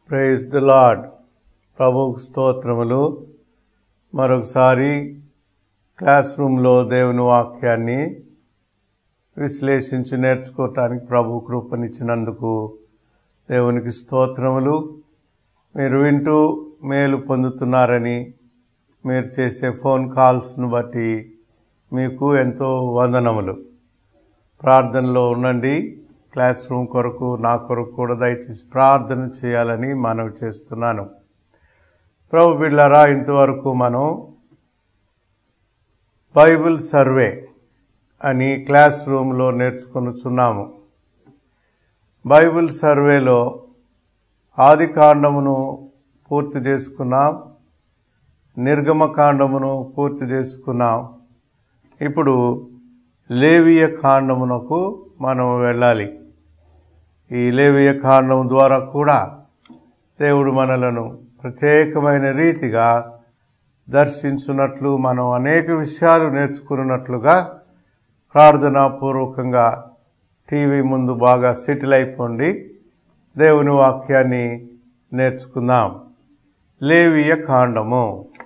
Praise the lord ప్రభుకు స్తోత్రములు మరొకసారి క్లాస్ రూమ్లో దేవుని వాక్యాన్ని విశ్లేషించి నేర్చుకోవటానికి ప్రభు కృపనిచ్చినందుకు దేవునికి స్తోత్రములు మీరు వింటూ మేలు పొందుతున్నారని మీరు చేసే ఫోన్ కాల్స్ను బట్టి మీకు ఎంతో వందనములు ప్రార్థనలో ఉండండి క్లాస్ రూమ్ కొరకు నా కొరకు కూడా దయచేసి ప్రార్థన చేయాలని మనవి చేస్తున్నాను ప్రభు బిళ్ళరా ఇంతవరకు మనం బైబిల్ సర్వే అని క్లాస్ రూమ్లో నేర్చుకొనుచున్నాము బైబిల్ సర్వేలో ఆది కాండమును పూర్తి చేసుకున్నాం నిర్గమకాండమును పూర్తి చేసుకున్నాం ఇప్పుడు లేవియ కాండమునకు మనం వెళ్ళాలి ఈ లేవియ కాండం ద్వారా కూడా దేవుడు మనలను ప్రత్యేకమైన రీతిగా దర్శించున్నట్లు మనం అనేక విషయాలు నేర్చుకున్నట్లుగా ప్రార్థనాపూర్వకంగా టీవీ ముందు బాగా సెటిల్ అయిపోండి దేవుని వాక్యాన్ని నేర్చుకుందాం లేవియ కాండము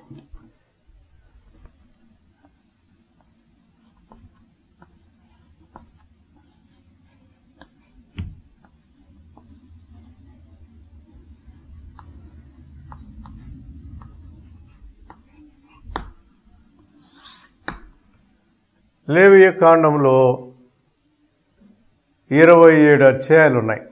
లేవియ కాండంలో ఇరవై ఏడు అధ్యాయాలు ఉన్నాయి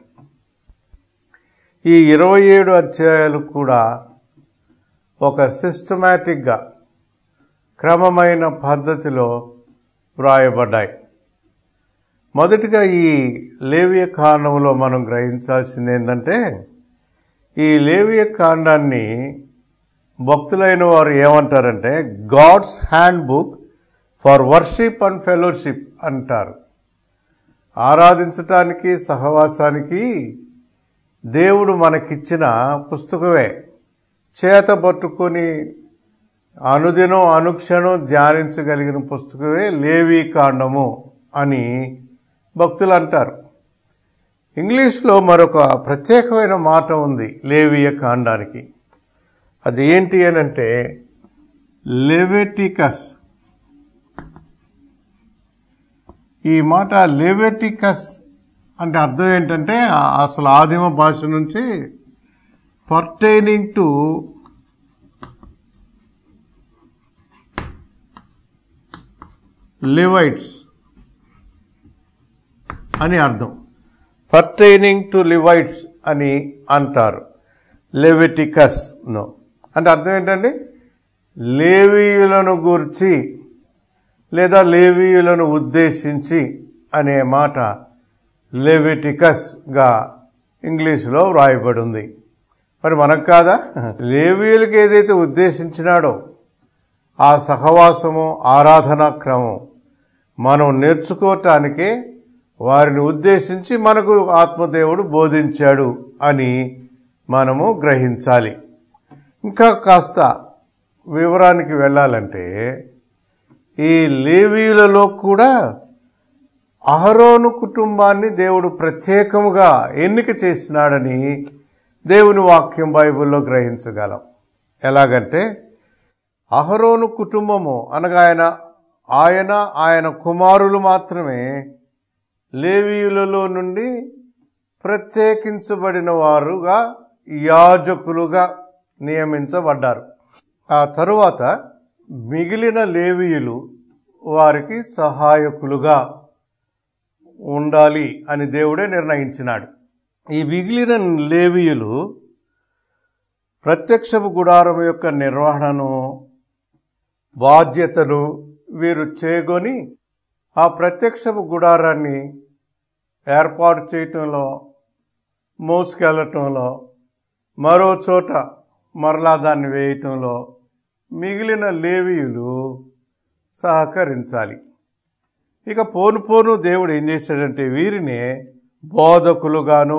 ఈ ఇరవై ఏడు అధ్యాయాలు కూడా ఒక సిస్టమేటిక్గా క్రమమైన పద్ధతిలో వ్రాయబడ్డాయి మొదటిగా ఈ లేవియ కాండంలో మనం గ్రహించాల్సింది ఏంటంటే ఈ లేవియ కాండాన్ని భక్తులైన వారు ఏమంటారంటే God's handbook for worship and fellowship అంటారు ఆరాధించటానికి సహవాసానికి దేవుడు మనకిచ్చిన పుస్తకమే చేత పట్టుకొని అనుదినం అనుక్షణం ధ్యానించగలిగిన పుస్తకమే లేవీ కాండము అని భక్తులు అంటారు ఇంగ్లీష్లో మరొక ప్రత్యేకమైన మాట ఉంది లేవియ కాండానికి అది ఏంటి అని అంటే లెవెటికస్ ఈ మాట లెవెటికస్ అంటే అర్థం ఏంటంటే అసలు ఆదిమ భాష నుంచి పర్టైనింగ్ టు లివైట్స్ అని అర్థం పర్టైనింగ్ టు లివైట్స్ అని అంటారు లెవిటికస్ నో అంటే అర్థం ఏంటండి లేవీయులను గూర్చి లేదా లేవీయులను ఉద్దేశించి అనే మాట లెవిటికస్గా ఇంగ్లీషులో వ్రాయబడి ఉంది మరి మనకు కాదా లేవీయులకి ఏదైతే ఉద్దేశించినాడో ఆ సహవాసము ఆరాధనా క్రమం మనం నేర్చుకోవటానికే వారిని ఉద్దేశించి మనకు ఆత్మదేవుడు బోధించాడు అని మనము గ్రహించాలి ఇంకా కాస్త వివరానికి వెళ్ళాలంటే ఈ లేవీయులలో కూడా అహరోను కుటుంబాన్ని దేవుడు ప్రత్యేకముగా ఎన్నిక చేసినాడని దేవుని వాక్యం బైబిల్లో గ్రహించగలం ఎలాగంటే అహరోను కుటుంబము అనగా ఆయన ఆయన ఆయన కుమారులు మాత్రమే లేవీయులలో నుండి ప్రత్యేకించబడిన వారుగా యాజకులుగా నియమించబడ్డారు ఆ తరువాత మిగిలిన లేవీయులు వారికి సహాయకులుగా ఉండాలి అని దేవుడే నిర్ణయించినాడు ఈ మిగిలిన లేవీయులు ప్రత్యక్షపు గుడారం యొక్క నిర్వహణను బాధ్యతలు వీరు చేకొని ఆ ప్రత్యక్షపు గుడారాన్ని ఏర్పాటు చేయటంలో మోసుకెళ్ళటంలో మరో చోట మరలా దాన్ని వేయటంలో మిగిలిన లేవీయులు సహకరించాలి ఇక పోను పోను దేవుడు ఏం చేశాడంటే వీరినే బోధకులుగాను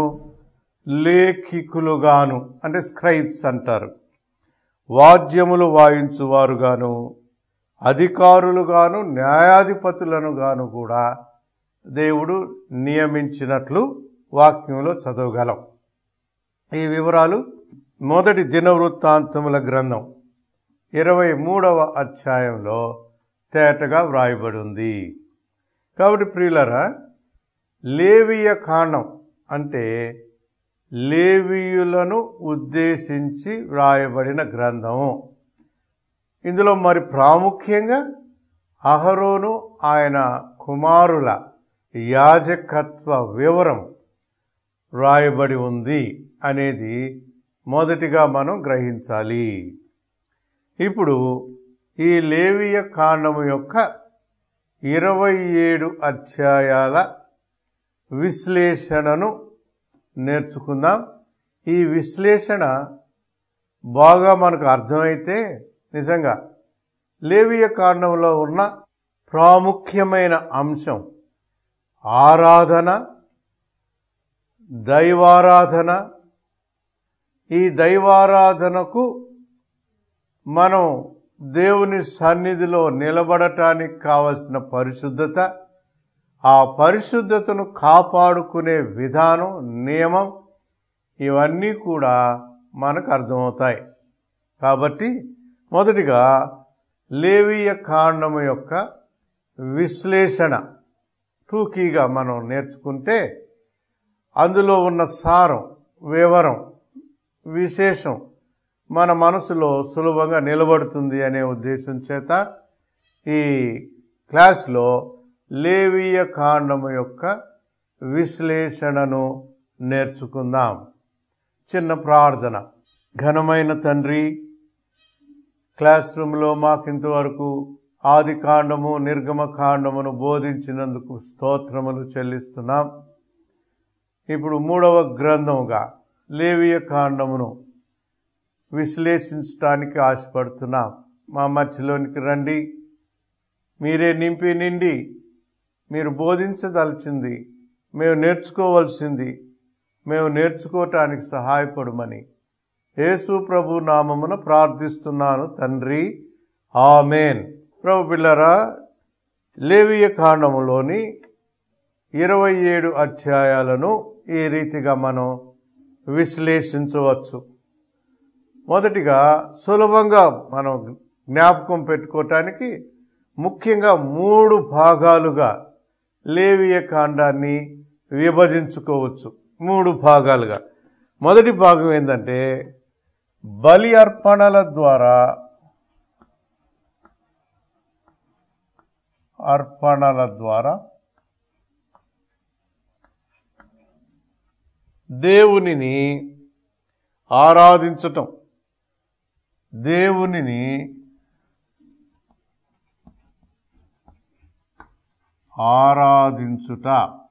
లేఖికులుగాను అంటే స్క్రైబ్స్ అంటారు వాద్యములు వాయించువారుగాను అధికారులుగాను న్యాయాధిపతులను గాను కూడా దేవుడు నియమించినట్లు వాక్యంలో చదవగలం ఈ వివరాలు మొదటి దినవృత్తాంతముల గ్రంథం ఇరవై మూడవ అధ్యాయంలో తేటగా వ్రాయబడి ఉంది కాబట్టి ప్రియులరా లేవియ కాండం అంటే లేవీయులను ఉద్దేశించి వ్రాయబడిన గ్రంథము ఇందులో మరి ప్రాముఖ్యంగా అహరోను ఆయన కుమారుల యాజకత్వ వివరం వ్రాయబడి ఉంది అనేది మొదటిగా మనం గ్రహించాలి ఇప్పుడు ఈ లేవియ కాండము యొక్క ఇరవై ఏడు అధ్యాయాల విశ్లేషణను నేర్చుకుందాం ఈ విశ్లేషణ బాగా మనకు అర్థమైతే నిజంగా లేవియ కాండంలో ఉన్న ప్రాముఖ్యమైన అంశం ఆరాధన దైవారాధన ఈ దైవారాధనకు మనం దేవుని సన్నిధిలో నిలబడటానికి కావలసిన పరిశుద్ధత ఆ పరిశుద్ధతను కాపాడుకునే విధానం నియమం ఇవన్నీ కూడా మనకు అర్థమవుతాయి కాబట్టి మొదటిగా లేవీయ కాండము యొక్క విశ్లేషణ టూకీగా మనం నేర్చుకుంటే అందులో ఉన్న సారం వివరం విశేషం మన మనసులో సులభంగా నిలబడుతుంది అనే ఉద్దేశం చేత ఈ క్లాస్లో లేవీయ కాండము యొక్క విశ్లేషణను నేర్చుకుందాం చిన్న ప్రార్థన ఘనమైన తండ్రి క్లాస్ రూమ్లో మాకింతవరకు ఆది కాండము నిర్గమ కాండమును బోధించినందుకు స్తోత్రములు చెల్లిస్తున్నాం ఇప్పుడు మూడవ గ్రంథముగా లేవియ కాండమును విశ్లేషించడానికి ఆశపడుతున్నాం మా మధ్యలోనికి రండి మీరే నింపి నిండి మీరు బోధించదలిచింది మేము నేర్చుకోవాల్సింది మేము నేర్చుకోవటానికి సహాయపడమని యేసు ప్రభు నామమున ప్రార్థిస్తున్నాను తండ్రి ఆమెన్ ప్రభు పిల్లరా లేవియ కాండములోని ఇరవై ఏడు అధ్యాయాలను ఈ రీతిగా మనం విశ్లేషించవచ్చు మొదటిగా సులభంగా మనం జ్ఞాపకం పెట్టుకోవటానికి ముఖ్యంగా మూడు భాగాలుగా లేవియ కాండాన్ని విభజించుకోవచ్చు మూడు భాగాలుగా మొదటి భాగం ఏంటంటే బలి అర్పణల ద్వారా అర్పణల ద్వారా దేవునిని ఆరాధించటం దేవునిని ఆరాధించుట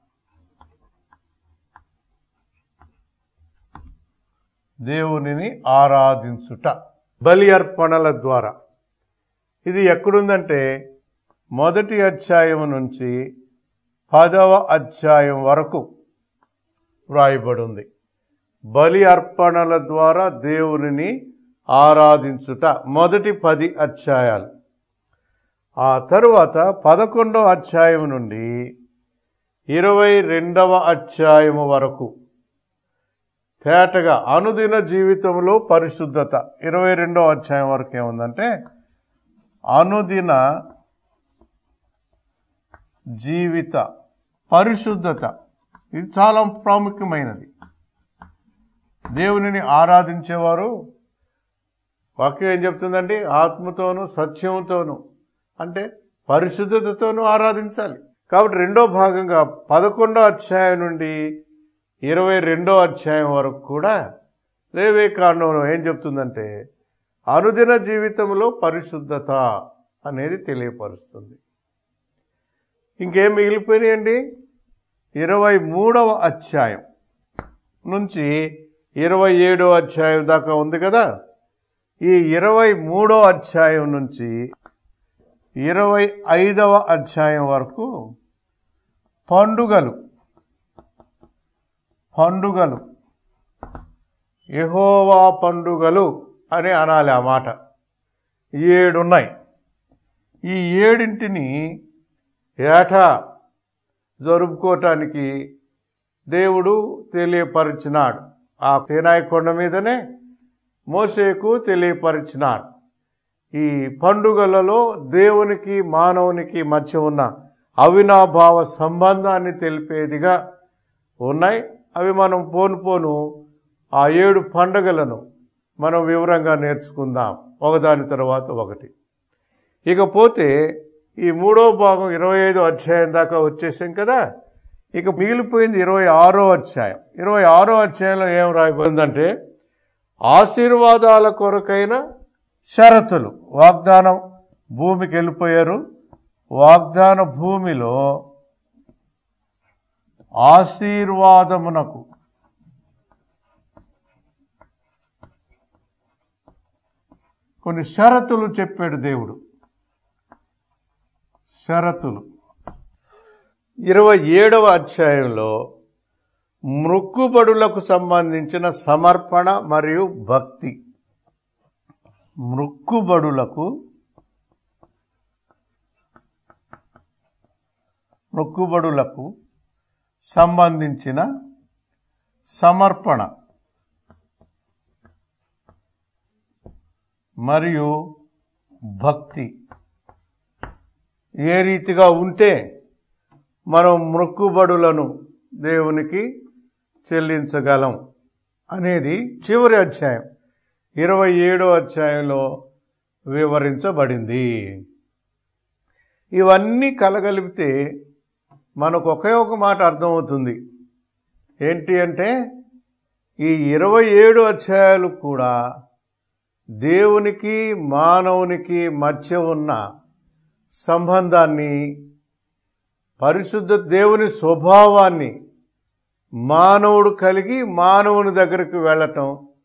దేవునిని ఆరాధించుట బలి అర్పణల ద్వారా ఇది ఎక్కడుందంటే మొదటి అధ్యాయం నుంచి పదవ అధ్యాయం వరకు వ్రాయబడి ఉంది బలి అర్పణల ద్వారా దేవునిని ఆరాధించుట మొదటి పది అధ్యాయాలు ఆ తరువాత పదకొండవ అధ్యాయం నుండి ఇరవై రెండవ అధ్యాయము వరకు తేటగా అనుదిన జీవితంలో పరిశుద్ధత ఇరవై రెండవ అధ్యాయం వరకు ఏముందంటే అనుదిన జీవిత పరిశుద్ధత ఇది చాలా ప్రాముఖ్యమైనది దేవునిని ఆరాధించేవారు వాక్యం ఏం చెప్తుందండి ఆత్మతోనూ సత్యంతోనూ అంటే పరిశుద్ధతతోనూ ఆరాధించాలి కాబట్టి రెండో భాగంగా పదకొండో అధ్యాయం నుండి ఇరవై రెండో అధ్యాయం వరకు కూడా లేవే కాండంలో ఏం చెప్తుందంటే అనుదిన జీవితంలో పరిశుద్ధత అనేది తెలియపరుస్తుంది ఇంకేం మిగిలిపోయినాయండి ఇరవై మూడవ అధ్యాయం నుంచి ఇరవై ఏడో అధ్యాయం దాకా ఉంది కదా ఈ ఇరవై మూడో అధ్యాయం నుంచి ఇరవై ఐదవ అధ్యాయం వరకు పండుగలు పండుగలు యెహోవా పండుగలు అని అనాలి ఆ మాట ఏడున్నాయి ఈ ఏడింటిని ఏటా జరుపుకోవటానికి దేవుడు తెలియపరిచినాడు ఆ సేనాయి కొండ మీదనే మోసేకు తెలియపరిచినారు ఈ పండుగలలో దేవునికి మానవునికి మధ్య ఉన్న అవినాభావ సంబంధాన్ని తెలిపేదిగా ఉన్నాయి అవి మనం పోను పోను ఆ ఏడు పండుగలను మనం వివరంగా నేర్చుకుందాం ఒకదాని తర్వాత ఒకటి ఇకపోతే ఈ మూడో భాగం ఇరవై ఐదో అధ్యాయం దాకా వచ్చేసాం కదా ఇక మిగిలిపోయింది ఇరవై ఆరో అధ్యాయం ఇరవై ఆరో అధ్యాయంలో ఏం రాయబడిందంటే ఆశీర్వాదాల కొరకైన షరతులు వాగ్దానం భూమికి వెళ్ళిపోయారు వాగ్దాన భూమిలో ఆశీర్వాదమునకు కొన్ని షరతులు చెప్పాడు దేవుడు షరతులు ఇరవై ఏడవ అధ్యాయంలో మృక్కుబడులకు సంబంధించిన సమర్పణ మరియు భక్తి మృక్కుబడులకు మృక్కుబడులకు సంబంధించిన సమర్పణ మరియు భక్తి ఏ రీతిగా ఉంటే మనం మృక్కుబడులను దేవునికి చెల్లించగలం అనేది చివరి అధ్యాయం ఇరవై ఏడో అధ్యాయంలో వివరించబడింది ఇవన్నీ కలగలిపితే మనకు ఒకే ఒక మాట అర్థమవుతుంది ఏంటి అంటే ఈ ఇరవై ఏడు అధ్యాయాలు కూడా దేవునికి మానవునికి మధ్య ఉన్న సంబంధాన్ని పరిశుద్ధ దేవుని స్వభావాన్ని మానవుడు కలిగి మానవుని దగ్గరికి వెళ్ళటం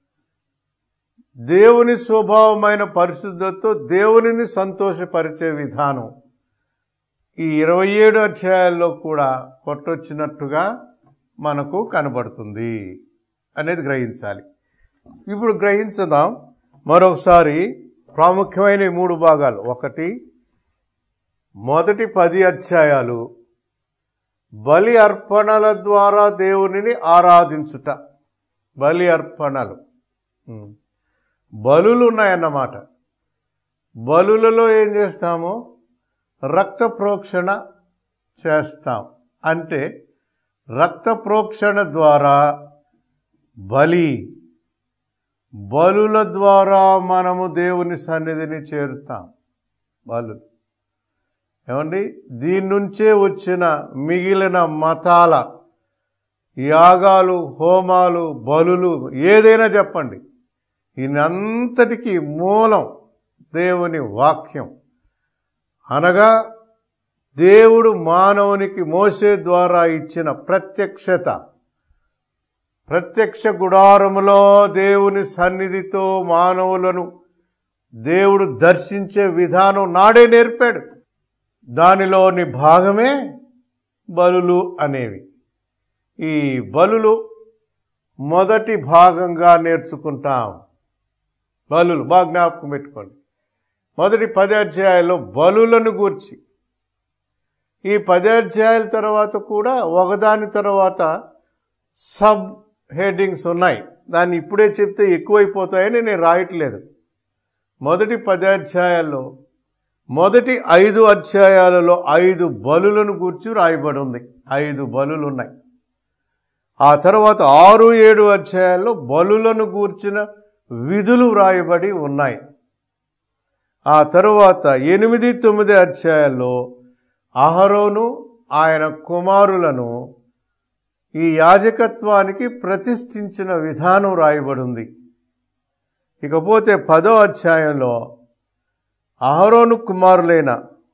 దేవుని స్వభావమైన పరిశుద్ధతతో దేవునిని సంతోషపరిచే విధానం ఈ ఇరవై ఏడు అధ్యాయాల్లో కూడా కొట్టొచ్చినట్టుగా మనకు కనబడుతుంది అనేది గ్రహించాలి ఇప్పుడు గ్రహించదాం మరొకసారి ప్రాముఖ్యమైన ఈ మూడు భాగాలు ఒకటి మొదటి పది అధ్యాయాలు బలి అర్పణల ద్వారా దేవునిని ఆరాధించుట బలి అర్పణలు ఉమ్. బలులు ఉన్నాయన్నమాట బలులలో ఏం చేస్తాము రక్త ప్రోక్షణ చేస్తాం అంటే రక్త ప్రోక్షణ ద్వారా బలి బలుల ద్వారా మనము దేవుని సన్నిధిని చేరుతాం బలు ఏమండి దీని నుంచే వచ్చిన మిగిలిన మతాల యాగాలు హోమాలు బలులు ఏదైనా చెప్పండి ఈయనంతటికీ మూలం దేవుని వాక్యం అనగా దేవుడు మానవునికి మోసే ద్వారా ఇచ్చిన ప్రత్యక్షత ప్రత్యక్ష గుడారములో దేవుని సన్నిధితో మానవులను దేవుడు దర్శించే విధానం నాడే నేర్పాడు దానిలోని భాగమే బలులు అనేవి ఈ బలులు మొదటి భాగంగా నేర్చుకుంటాం బలులు బాగా జ్ఞాపకం పెట్టుకోండి మొదటి పది అధ్యాయాల్లో బలులను గూర్చి ఈ పది అధ్యాయాల తర్వాత కూడా ఒకదాని తర్వాత సబ్ హెడ్డింగ్స్ ఉన్నాయి దాన్ని ఇప్పుడే చెప్తే ఎక్కువైపోతాయని నేను రాయట్లేదు మొదటి పది అధ్యాయాల్లో మొదటి ఐదు అధ్యాయాలలో ఐదు బలులను గూర్చి రాయబడి ఉంది ఐదు బలులు ఉన్నాయి ఆ తర్వాత ఆరు ఏడు అధ్యాయాల్లో బలులను గూర్చిన విధులు వ్రాయబడి ఉన్నాయి ఆ తరువాత ఎనిమిది తొమ్మిది అధ్యాయాల్లో అహరోను ఆయన కుమారులను ఈ యాజకత్వానికి ప్రతిష్ఠించిన విధానం రాయబడి ఉంది ఇకపోతే పదో అధ్యాయంలో అహరోను కుమారులైన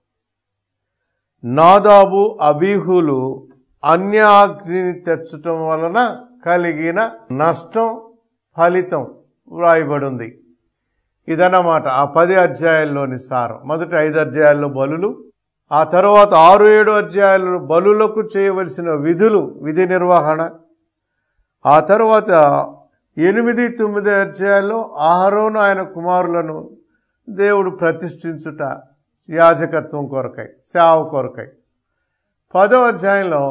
నాదాబు అబీహులు అన్యాగ్నిని తెచ్చటం వలన కలిగిన నష్టం ఫలితం వ్రాయబడి ఉంది ఇదన్నమాట ఆ పది అధ్యాయాల్లోని సారం మొదటి ఐదు అధ్యాయాల్లో బలులు ఆ తర్వాత ఆరు ఏడు అధ్యాయాలలో బలులకు చేయవలసిన విధులు విధి నిర్వహణ ఆ తర్వాత ఎనిమిది తొమ్మిది అధ్యాయాల్లో ఆహారోను ఆయన కుమారులను దేవుడు ప్రతిష్ఠించుట యాజకత్వం కొరకై సేవ కొరకై పదో అధ్యాయంలో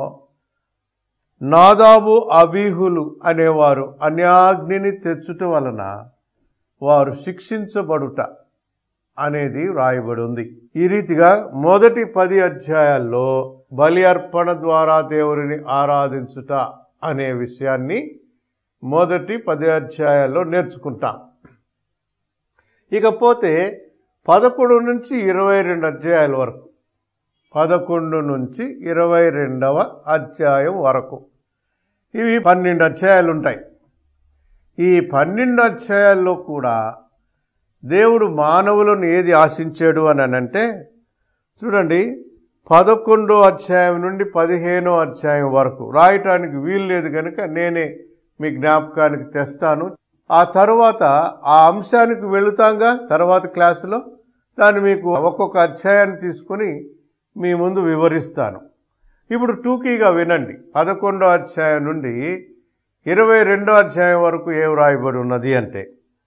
నాదాబు అబీహులు అనేవారు అన్యాగ్నిని తెచ్చుట వలన వారు శిక్షించబడుట అనేది వ్రాయబడి ఉంది ఈ రీతిగా మొదటి పది అధ్యాయాల్లో బలి అర్పణ ద్వారా దేవుడిని ఆరాధించుట అనే విషయాన్ని మొదటి పది అధ్యాయాల్లో నేర్చుకుంటాం ఇకపోతే పదకొండు నుంచి ఇరవై రెండు అధ్యాయాల వరకు పదకొండు నుంచి ఇరవై రెండవ అధ్యాయం వరకు ఇవి పన్నెండు అధ్యాయాలు ఉంటాయి ఈ పన్నెండు అధ్యాయాల్లో కూడా దేవుడు మానవులను ఏది ఆశించాడు అని అంటే చూడండి పదకొండో అధ్యాయం నుండి పదిహేనో అధ్యాయం వరకు రాయటానికి వీలు లేదు కనుక నేనే మీ జ్ఞాపకానికి తెస్తాను ఆ తర్వాత ఆ అంశానికి వెళుతాంగా తర్వాత క్లాసులో దాన్ని మీకు ఒక్కొక్క అధ్యాయాన్ని తీసుకొని మీ ముందు వివరిస్తాను ఇప్పుడు టూకీగా వినండి పదకొండో అధ్యాయం నుండి ఇరవై రెండో అధ్యాయం వరకు ఏం రాయబడి ఉన్నది అంటే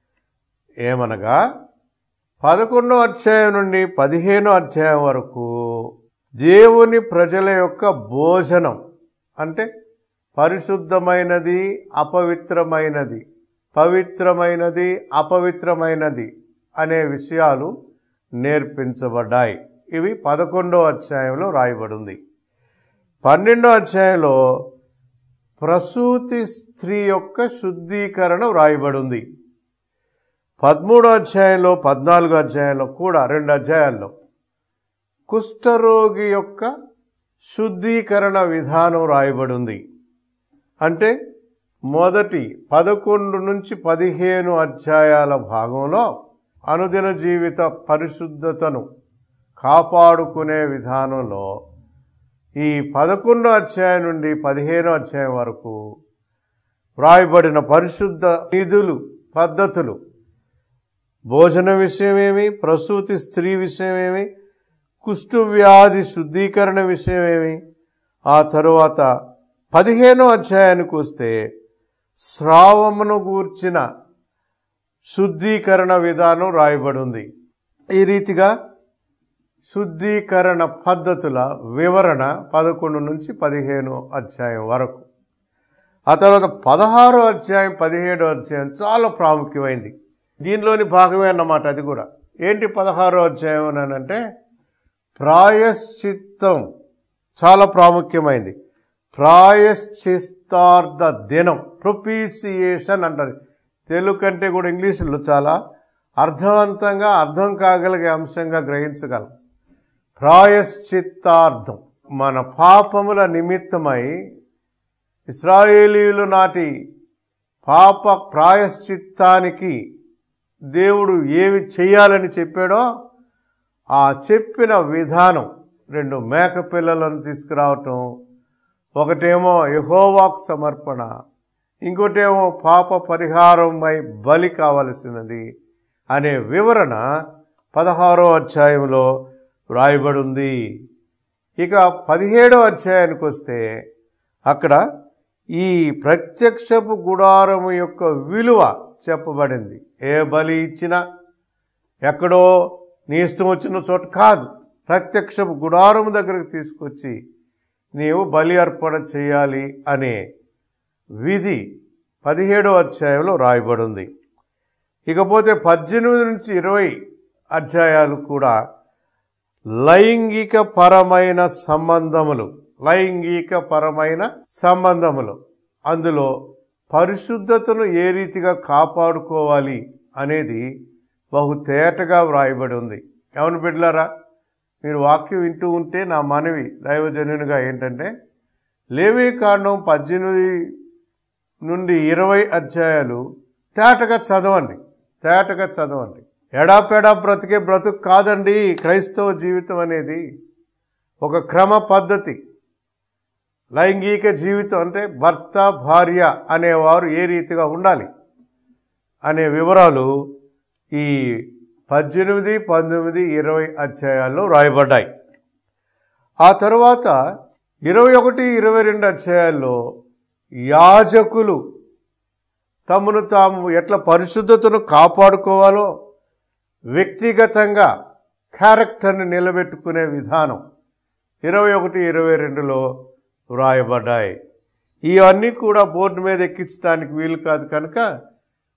ఏమనగా పదకొండో అధ్యాయం నుండి పదిహేనో అధ్యాయం వరకు దేవుని ప్రజల యొక్క భోజనం అంటే పరిశుద్ధమైనది అపవిత్రమైనది పవిత్రమైనది అపవిత్రమైనది అనే విషయాలు నేర్పించబడ్డాయి ఇవి పదకొండో అధ్యాయంలో రాయబడింది పన్నెండో అధ్యాయంలో ప్రసూతి స్త్రీ యొక్క శుద్ధీకరణ వ్రాయబడింది పదమూడో అధ్యాయంలో పద్నాలుగో అధ్యాయంలో కూడా రెండు అధ్యాయాల్లో కుష్ఠరోగి యొక్క శుద్ధీకరణ విధానం రాయబడింది అంటే మొదటి పదకొండు నుంచి పదిహేను అధ్యాయాల భాగంలో అనుదిన జీవిత పరిశుద్ధతను కాపాడుకునే విధానంలో ఈ పదకొండో అధ్యాయం నుండి పదిహేనో అధ్యాయం వరకు వ్రాయబడిన పరిశుద్ధ నిధులు పద్ధతులు భోజన విషయమేమి ప్రసూతి స్త్రీ విషయమేమి కుష్టు వ్యాధి శుద్ధీకరణ విషయమేమి ఆ తరువాత పదిహేనో అధ్యాయానికి వస్తే స్రావమును గూర్చిన శుద్ధీకరణ విధానం రాయబడి ఉంది ఈ రీతిగా శుద్ధీకరణ పద్ధతుల వివరణ పదకొండు నుంచి పదిహేను అధ్యాయం వరకు ఆ తర్వాత పదహారో అధ్యాయం పదిహేడో అధ్యాయం చాలా ప్రాముఖ్యమైంది దీనిలోని భాగమే అన్నమాట అది కూడా ఏంటి పదహారో అధ్యాయం అని అంటే ప్రాయశ్చిత్తం చాలా ప్రాముఖ్యమైంది ప్రాయశ్చిత్తార్థ దినం ప్రొపీసియేషన్ అంటారు తెలుగు కంటే కూడా ఇంగ్లీషులో చాలా అర్థవంతంగా అర్థం కాగలిగే అంశంగా గ్రహించగలం ప్రాయశ్చిత్తార్థం మన పాపముల నిమిత్తమై ఇస్రాయేలీలు నాటి పాప ప్రాయశ్చిత్తానికి దేవుడు ఏమి చేయాలని చెప్పాడో ఆ చెప్పిన విధానం రెండు మేక పిల్లలను తీసుకురావటం ఒకటేమో యహోవాక్ సమర్పణ ఇంకోటేమో పాప పరిహారమై బలి కావలసినది అనే వివరణ పదహారో అధ్యాయంలో వ్రాయబడి ఉంది ఇక పదిహేడో అధ్యాయానికి వస్తే అక్కడ ఈ ప్రత్యక్షపు గుడారము యొక్క విలువ చెప్పబడింది ఏ బలి ఇచ్చినా ఎక్కడో నీ ఇష్టం వచ్చిన చోట కాదు ప్రత్యక్షపు గుడారము దగ్గరకు తీసుకొచ్చి నీవు బలి అర్పణ చేయాలి అనే విధి పదిహేడో అధ్యాయంలో రాయబడి ఉంది ఇకపోతే పద్దెనిమిది నుంచి ఇరవై అధ్యాయాలు కూడా లైంగిక పరమైన సంబంధములు లైంగిక పరమైన సంబంధములు అందులో పరిశుద్ధతను ఏ రీతిగా కాపాడుకోవాలి అనేది బహు తేటగా వ్రాయబడి ఉంది ఏమని బిడ్డలారా మీరు వాక్యం వింటూ ఉంటే నా మనవి దైవజనునిగా ఏంటంటే లేవీ కాండం పద్దెనిమిది నుండి ఇరవై అధ్యాయాలు తేటగా చదవండి తేటగా చదవండి ఎడాపెడా బ్రతికే బ్రతుకు కాదండి క్రైస్తవ జీవితం అనేది ఒక క్రమ పద్ధతి లైంగిక జీవితం అంటే భర్త భార్య అనేవారు ఏ రీతిగా ఉండాలి అనే వివరాలు ఈ పద్దెనిమిది పంతొమ్మిది ఇరవై అధ్యాయాల్లో రాయబడ్డాయి ఆ తరువాత ఇరవై ఒకటి ఇరవై రెండు అధ్యాయాల్లో యాజకులు తమను తాము ఎట్లా పరిశుద్ధతను కాపాడుకోవాలో వ్యక్తిగతంగా క్యారెక్టర్ని నిలబెట్టుకునే విధానం ఇరవై ఒకటి ఇరవై రెండులో వ్రాయబడ్డాయి ఇవన్నీ కూడా బోర్డు మీద ఎక్కించడానికి వీలు కాదు కనుక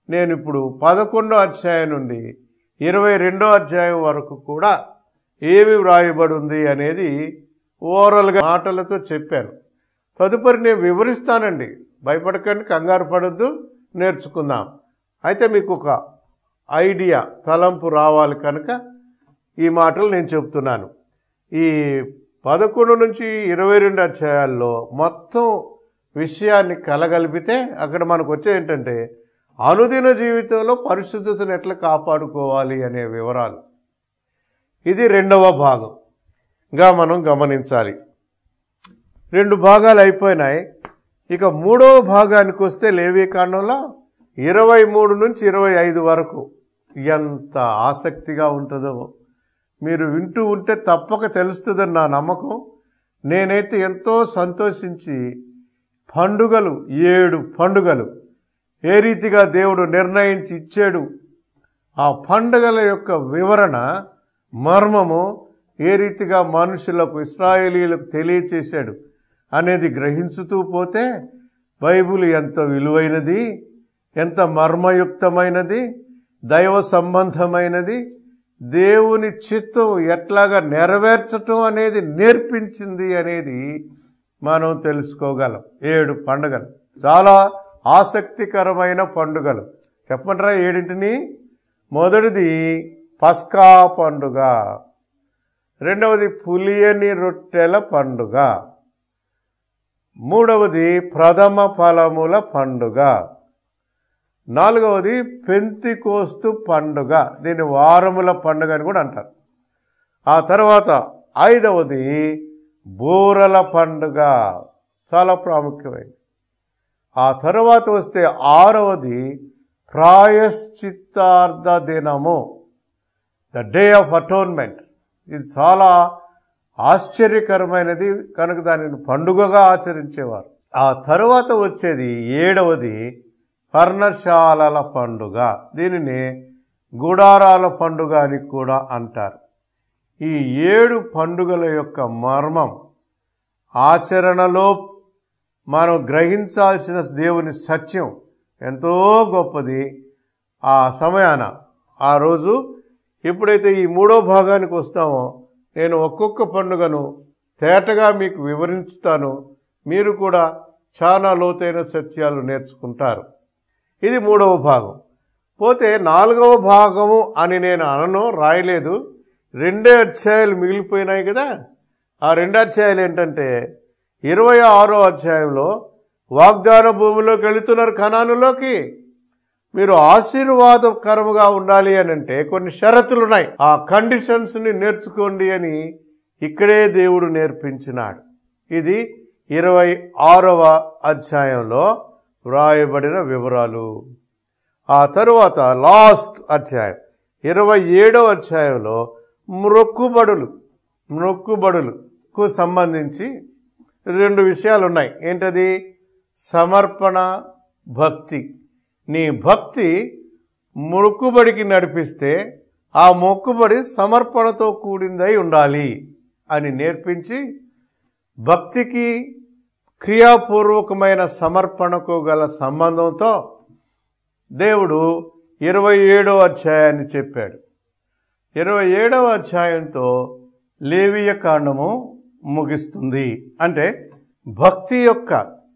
నేను ఇప్పుడు పదకొండో అధ్యాయం నుండి ఇరవై రెండో అధ్యాయం వరకు కూడా ఏమి వ్రాయబడి ఉంది అనేది ఓవరాల్గా మాటలతో చెప్పాను తదుపరి నేను వివరిస్తానండి భయపడకండి కంగారు పడద్దు నేర్చుకుందాం అయితే మీకు ఒక ఐడియా తలంపు రావాలి కనుక ఈ మాటలు నేను చెప్తున్నాను ఈ పదకొండు నుంచి ఇరవై రెండు అధ్యాయాల్లో మొత్తం విషయాన్ని కలగలిపితే అక్కడ మనకు వచ్చే ఏంటంటే అనుదిన జీవితంలో పరిశుద్ధతను ఎట్లా కాపాడుకోవాలి అనే వివరాలు ఇది రెండవ భాగంగా మనం గమనించాలి రెండు భాగాలు అయిపోయినాయి ఇక మూడవ భాగానికి వస్తే లేవీ కాండంలో ఇరవై మూడు నుంచి ఇరవై ఐదు వరకు ఎంత ఆసక్తిగా ఉంటుందో మీరు వింటూ ఉంటే తప్పక తెలుస్తుందని నా నమ్మకం నేనైతే ఎంతో సంతోషించి పండుగలు ఏడు పండుగలు ఏ రీతిగా దేవుడు నిర్ణయించి ఇచ్చాడు ఆ పండుగల యొక్క వివరణ మర్మము ఏ రీతిగా మనుషులకు ఇస్రాయేలీలకు తెలియచేశాడు అనేది గ్రహించుతూ పోతే బైబిల్ ఎంత విలువైనది ఎంత మర్మయుక్తమైనది దైవ సంబంధమైనది దేవుని చిత్తం ఎట్లాగా నెరవేర్చటం అనేది నేర్పించింది అనేది మనం తెలుసుకోగలం ఏడు పండుగలు చాలా ఆసక్తికరమైన పండుగలు చెప్పంటారా ఏడింటిని మొదటిది పస్కా పండుగ రెండవది పులియని రొట్టెల పండుగ మూడవది ప్రథమ ఫలముల పండుగ నాలుగవది పెంతికోస్తు పండుగ దీన్ని వారముల పండుగ అని కూడా అంటారు ఆ తర్వాత ఐదవది బూరల పండుగ చాలా ప్రాముఖ్యమైనది ఆ తర్వాత వస్తే ఆరవది ప్రాయశ్చిత్తార్థ దినము ద డే ఆఫ్ అటోన్మెంట్ ఇది చాలా ఆశ్చర్యకరమైనది కనుక దానిని పండుగగా ఆచరించేవారు ఆ తరువాత వచ్చేది ఏడవది పర్ణశాలల పండుగ దీనిని గుడారాల పండుగ అని కూడా అంటారు ఈ ఏడు పండుగల యొక్క మర్మం ఆచరణలో మనం గ్రహించాల్సిన దేవుని సత్యం ఎంతో గొప్పది ఆ సమయాన ఆ రోజు ఎప్పుడైతే ఈ మూడో భాగానికి వస్తామో నేను ఒక్కొక్క పండుగను తేటగా మీకు వివరించుతాను మీరు కూడా చాలా లోతైన సత్యాలు నేర్చుకుంటారు ఇది మూడవ భాగం పోతే నాలుగవ భాగము అని నేను అనను రాయలేదు రెండే అధ్యాయాలు మిగిలిపోయినాయి కదా ఆ రెండు అధ్యాయాలు ఏంటంటే ఇరవై ఆరో అధ్యాయంలో వాగ్దాన భూమిలోకి వెళుతున్నారు కణానులోకి మీరు ఆశీర్వాదకరముగా ఉండాలి అని అంటే కొన్ని షరతులు ఉన్నాయి ఆ కండిషన్స్ని నేర్చుకోండి అని ఇక్కడే దేవుడు నేర్పించినాడు ఇది ఇరవై ఆరవ అధ్యాయంలో వ్రాయబడిన వివరాలు ఆ తరువాత లాస్ట్ అధ్యాయం ఇరవై ఏడవ అధ్యాయంలో మ్రొక్కుబడులు మ్రొక్కుబడులకు సంబంధించి రెండు విషయాలు ఉన్నాయి ఏంటది సమర్పణ భక్తి నీ భక్తి మొక్కుబడికి నడిపిస్తే ఆ మొక్కుబడి సమర్పణతో కూడిందై ఉండాలి అని నేర్పించి భక్తికి క్రియాపూర్వకమైన సమర్పణకు గల సంబంధంతో దేవుడు ఇరవై ఏడవ అధ్యాయాన్ని చెప్పాడు ఇరవై ఏడవ అధ్యాయంతో లేవియ కాండము ముగిస్తుంది అంటే భక్తి యొక్క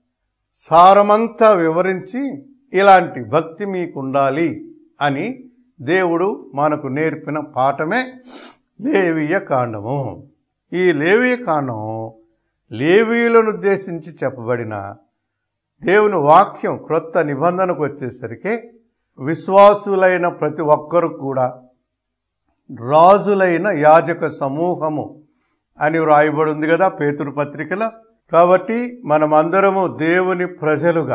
సారమంతా వివరించి ఇలాంటి భక్తి మీకు ఉండాలి అని దేవుడు మనకు నేర్పిన పాఠమే లేవియ కాండము ఈ లేవియ కాండం లేవీయులను ఉద్దేశించి చెప్పబడిన దేవుని వాక్యం క్రొత్త నిబంధనకు వచ్చేసరికి విశ్వాసులైన ప్రతి ఒక్కరు కూడా రాజులైన యాజక సమూహము అని వ్రాయబడి ఉంది కదా పేతురు పత్రికలో కాబట్టి మనమందరము దేవుని ప్రజలుగా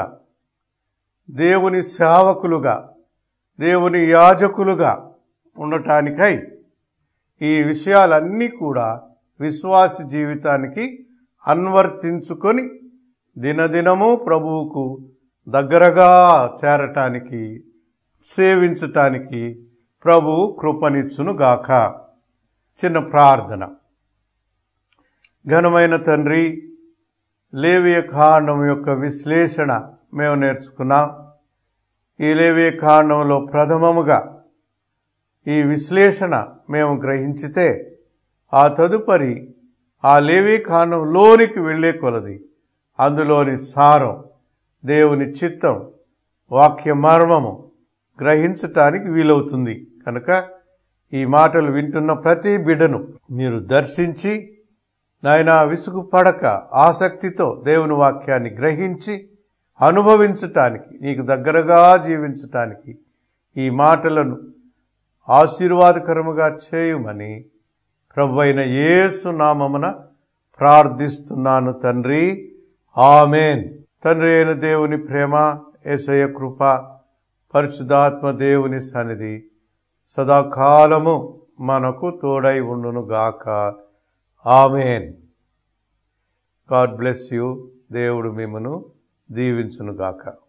దేవుని సేవకులుగా దేవుని యాజకులుగా ఉండటానికై ఈ విషయాలన్నీ కూడా విశ్వాస జీవితానికి అన్వర్తించుకొని దినదినము ప్రభువుకు దగ్గరగా చేరటానికి సేవించటానికి ప్రభువు కృపనిచ్చును గాక చిన్న ప్రార్థన ఘనమైన తండ్రి లేవియ కాండం యొక్క విశ్లేషణ మేము నేర్చుకున్నాం ఈ లేవే కాండంలో ప్రథమముగా ఈ విశ్లేషణ మేము గ్రహించితే ఆ తదుపరి ఆ లేవీ కాండంలోనికి వెళ్ళే కొలది అందులోని సారం దేవుని చిత్తం వాక్య మర్మము గ్రహించటానికి వీలవుతుంది కనుక ఈ మాటలు వింటున్న ప్రతి బిడ్డను మీరు దర్శించి నాయన విసుగు పడక ఆసక్తితో దేవుని వాక్యాన్ని గ్రహించి అనుభవించటానికి నీకు దగ్గరగా జీవించటానికి ఈ మాటలను ఆశీర్వాదకరముగా చేయుమని ప్రభు అయిన యేసు నామమున ప్రార్థిస్తున్నాను తండ్రి ఆమెన్ తండ్రి అయిన దేవుని ప్రేమ ఏసయ కృప పరిశుధాత్మ దేవుని సన్నిధి సదాకాలము మనకు తోడై ఉండును గాక ఆమెన్ గాడ్ బ్లెస్ యూ దేవుడు మిమ్మను దీవించును గాక